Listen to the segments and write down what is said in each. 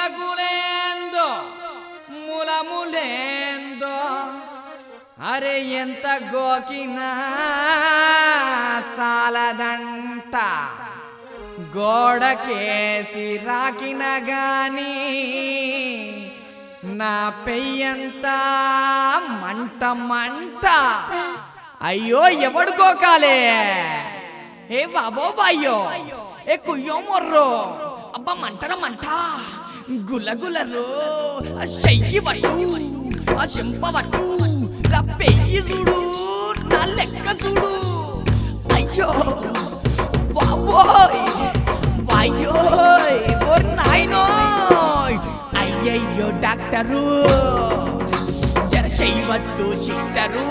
గులగులేందో ములములేందో అరే ఎంత గోకినా సాలదంట గోడకేసి రాకిన గాని నా పెయ్యంతా మంట మంట అయ్యో ఎవడు గోకాలే ఏ బాబో బాయ్యో ఏ కుయ్యో మొర్రో అబ్బా మంటర మంట గులగులరు ఆ చెయ్యి పట్టు ఆ చెంప పట్టు నా పెయ్యి చూడు నా లెక్క చూడు అయ్యో బాబోయ్ వాయ్యోయ్ ఓ నాయనోయ్ అయ్యయ్యో డాక్టరు జర చేయవట్టు సిస్టరు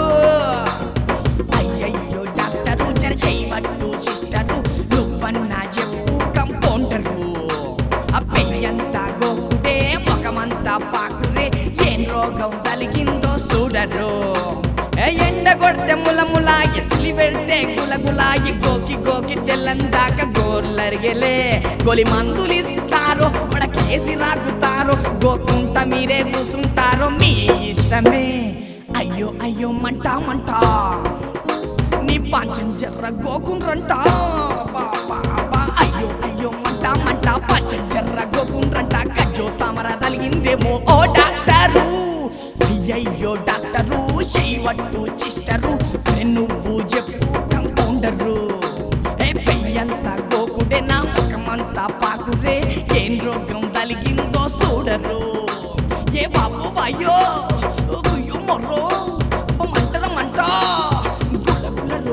అయ్యయ్యో డాక్టరు జర చేయవట్టు సిస్టరు నువ్వన్నా చెప్పు కంపౌండరు అబ్బయ్యంతా గోకుడే ముఖమంతా పాకురే ఏం రోగం తలిగిందో చూడరు ఏ ఎండ కొడితే ముల ముల ఎసిలి పెడితే గుల గుల ఈ గోకి గోకి తెల్లందాక గోర్లరిగెలే గొలి మందులు ఇస్తారో కేసి రాకుతారో గోకుంట మీరే కూసుంటారో మీ ఇష్టమే అయ్యో అయ్యో మంట మంట నీ పంచం జర్ర గోకుండ్రంట బా, బా, బా. అయ్యో అయ్యో మంట మంట పంచం జర్ర గోకుండ్రంట గజ్జో తామర తలిగిందేమో ఓ డాక్టరు అయ్యయ్యో డాక్టరు చేయవట్టు చిస్టరు అరే నువ్వు చెప్పు కంపౌండరు ఏ పెయ్యంతా గోకుడే నా ముఖమంతా పాకురే ఏం రోగం తలిగిందో చూడరు ఏ బాబు అయ్యో గుయ్యో మొర్రో ఓ మంటర మంట గులగులరో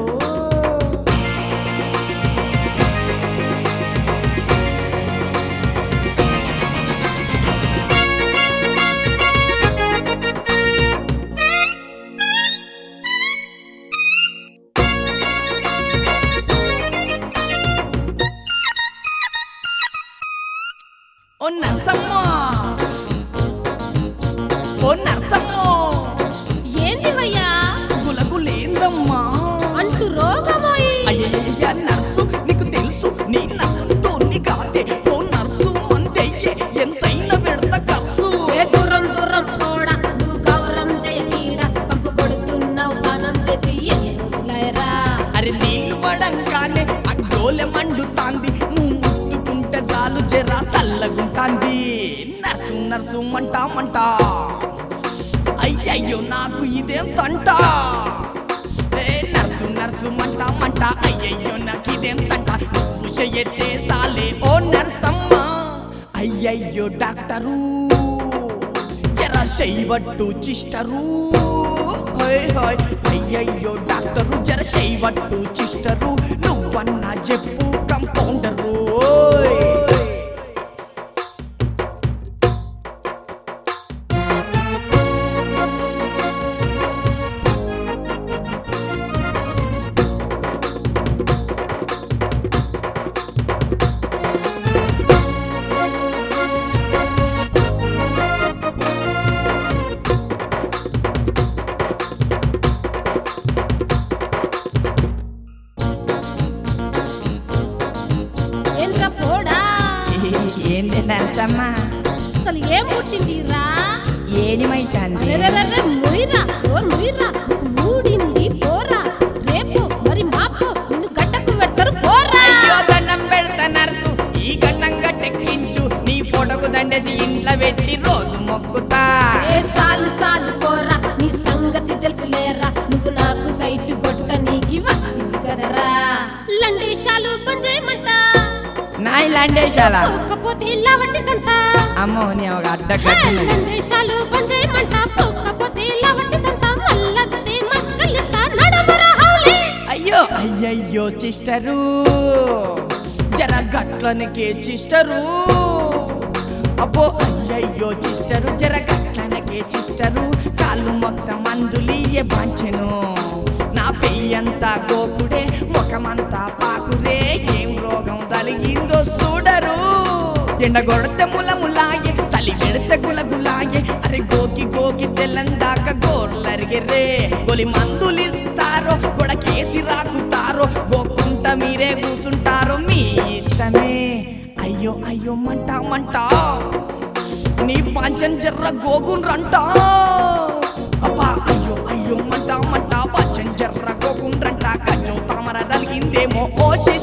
ఓ నర్సమ్మ ఓ నర్సమ్మ ఏందివయ్యా గులగులేందమ్మా అంటూ రోగమోయి అయ్యయ్య నర్సు నీకు తెలుసు నీ నర్సుతో నీ కాదే ఓ నర్సు మందయ్యే ఎంతైనా పెడత ఖర్చు ఏ దూరం దూరం పోడా నువ్వు గౌరం జయకీడ పంపు కొడుతున్నావు దానం చేసి ఎన్ని రోజులైరా అరే నీళ్లు పడంగానే ఆ గోలె మండుతాంది నువ్వు ముట్టుకుంటే చాలు జరా సల్లగుంటాంది నర్సు నర్సు మంట మంట అయ్యయ్యో నాకు ఇదేం తంట ఏ నర్సు నర్సు మంట మంట అయ్యయ్యో నాకు ఇదేం తంట నువ్వు చెయ్యతే సాలే ఓ నర్సమ్మ అయ్యయ్యో డాక్టరు జరా చేయవట్టు చిస్టరు హోయ్ హోయ్ అయ్యయ్యో డాక్టరు జర చేయవట్టు చిస్టరు నువ్వన్నా చెప్పు కంపౌండరు ఓయ్. ఏంద్రా పోడా ఏంది నర్సమ్మ అసలు ఏం పుట్టిందిరా ఏనిమైతాంది అరెరెరెరె, ముయిరా ఓర్ ముయిరా నీకు మూడింది పోరా రేపు మరి మాపు నిన్ను గడ్డకు పెడతారు పోరా అయ్యో దండం పెడతా నర్సు ఈ గండం గట్టెక్కించు నీ ఫోటోకు దండేసి ఇంట్లో పెట్టి రోజు మొక్కుతా ఏ సాలు సాలు పోరా నీ సంగతి తెలుసులేరా నువ్వు నాకు సైట్ కొట్ట నీకి వస్తుంది కదరా లండేశాలు పంజేయమంట నా ఇలాంటేశాల పోకపోతే ఇలా వట్టిదంతా అమ్మో నీ ఒక అడ్డ హే, కట్టిన లండేశాలు పంజేయమంట పోకపోతే ఇలా వట్టిదంతా మల్లత్తే మక్కలిత్తా నడమరా హౌలే అయ్యో అయ్యయ్యో చిస్టరు జర గట్లనకే చిస్టరు అబ్బో అయ్యయ్యో చిస్టరు జర గట్లనకే చిస్టరు కాళ్ళు మొత్తం మందులియే బాంచెను నా పెయ్యంతా గోకుడే ముఖమంతా పాకురే ఏం రోగం తలిగిందో చూడరు ఎండ కొడితే ముల ములాయే చలి పెడితే గుల గులాయే అరే గోకి గోకి తెల్లందాక గోర్లరిగెరే గొలి మందులిస్తారో గొడకేసి రాకుతారో గోకుంట మీరే కూసుంటారో మీ ఇష్టమే అయ్యో అయ్యో మంట మంట నీ పాంచన్ జర్ర గోగుండ్రంట అబ్బా అయ్యో అయ్యో మంట మంట పాంచన్ జర్ర గోగుండ్రంట గజ్జో తామర తలిగిందేమో ఓ